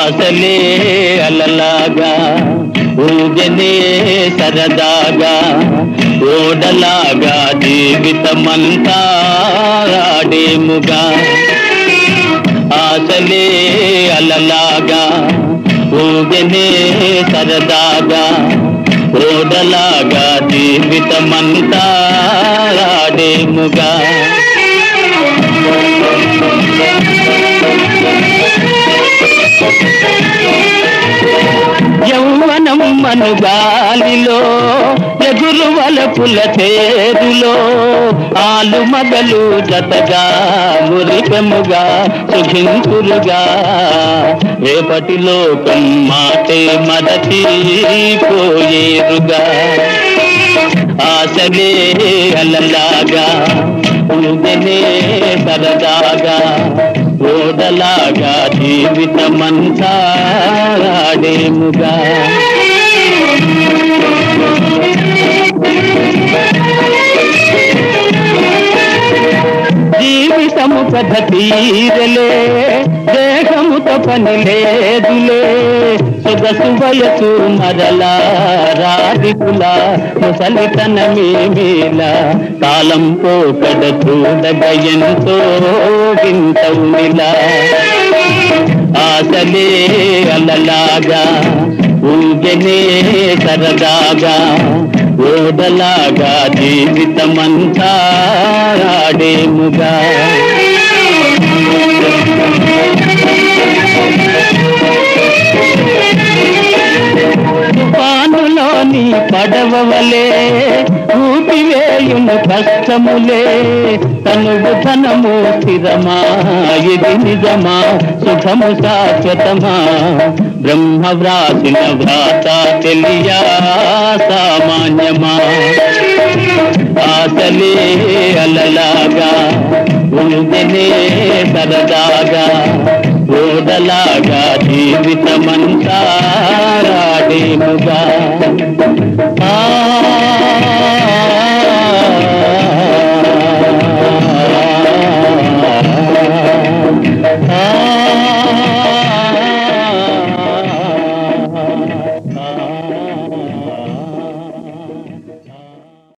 ఆశలే అలలాగా ఊగనే సరదాగా ఓడలాగా జీవితమంతా ఆడేముగా ఆశలే అలలాగా ఊగనే సరదాగా ఓడలాగా జీవితమంతా ఆడేముగా యౌవనం మను గాలిలో ఎగురు వలపుల తేరులో ఆలు మగలు జతగా మురిపెముగా సుఖింతులుగా రేపటి లోకం మాటే మరచి పోయేరుగా ఆశలే అలలాగా ఊగనే సరదాగా ఓడలాగా జీవితమంతా ఆడేముగా జీవితము కథ తీరలే దేహముతో పని లేదులే సొగసు వయసు మరలా రాధికుల ముసలితనమే మేల కాలం పోకడ చూడగ ఎంతో వింతవునిలా ఆశలే అలలాగా ఊగనే సరదాగా ఓడలాగా జీవితమంతా ఆడేముగా తుఫానులోని పడవలే ఊపివేయును కష్టములే తనువు ధనము స్థిరమా ఇది నిజమా సుఖము శాశ్వతమా బ్రహ్మ వ్రాసిన వ్రాత తెలియా సామాన్యమా ఆశలే అలలాగా ఊగనే సరదాగా ఓడలాగా జీవితమంతా ఆడేముగా